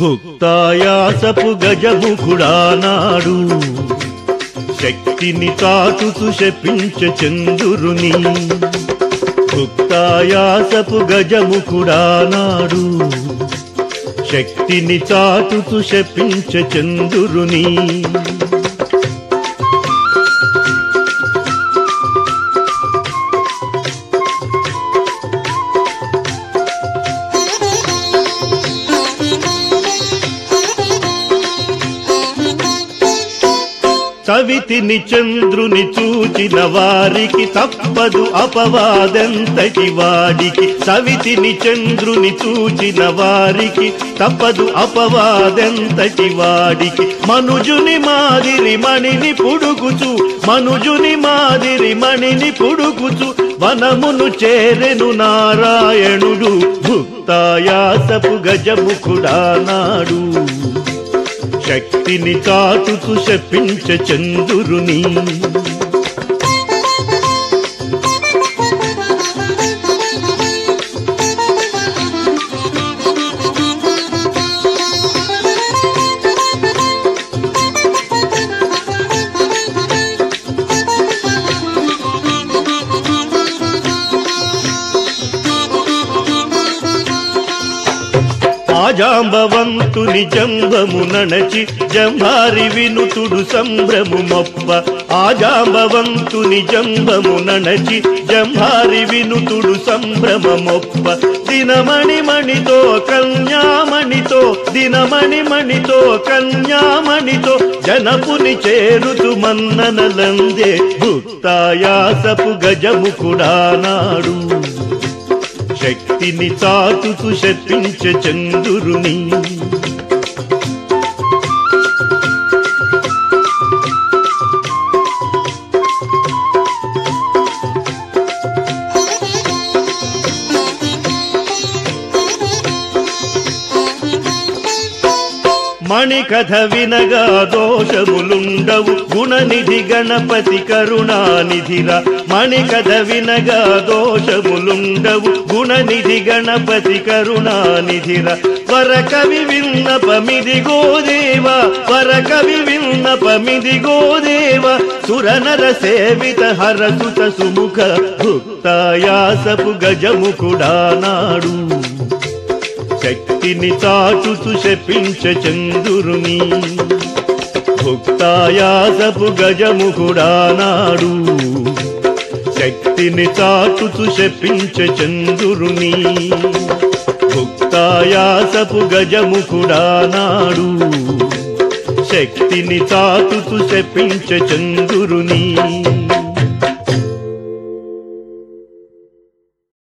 భుక్తాయాసపు గజముఖుడానాడు శక్తిని చాటుతూ శపించ చందురుని భుక్తాయాసపు గజముఖుడానాడు శక్తిని చాటుతూ శపించ చందురుని సవితిని చంద్రుని చూచిన వారికి తప్పదు అపవాదెంతటి వాడికి సవితిని చంద్రుని చూచిన వారికి తప్పదు అపవాదెంతటి వాడికి మనుజుని మాదిరి మణిని పుడుగుచు మనుజుని మాదిరి మణిని పుడుగుచు వనమును చేరెను నారాయణుడు భుక్తాయాసపు గజముఖుడానాడు శక్తిని చాటుతూ శపించ చందురుని ఆజాంబవంతుని జంబము నణచి జంభారి వినుతుడు సంభ్రము మొప్ప ఆజాంబవంతుని జంబము నణచి జంభారి వినుతుడు సంభ్రమ మొప్ప దినమణి మణితో కన్యామణితో దినమణి మణితో కన్యామణితో జనపుని చేరుతు మన్ననలందే భుక్తాయాసపు గజముకుడానాడు శక్తిని చాటుతూ శపించ చందురుని మణికథ వినగా దోషములుండవు గుణనిధి గణపతి కరుణానిధిరా మణికథ వినగా దోషములుండవు గుణనిధి గణపతి కరుణానిధిరా వరకవి విన్నపమిది గోదేవ వరకవి విన్నపమిది గోదేవ సురనర సేవిత హరసుత సుముఖ భుక్తాయాసపు గజముకుడానాడు శక్తిని చాటుతూ శపించ చందురుని భుక్తాయాసపు గజముఖుడానాడు శక్తిని చాటుతూ శపించ చందురుని భుక్తాయాసపు గజముఖుడానాడు శక్తిని చాటుతూ శపించ చందురుని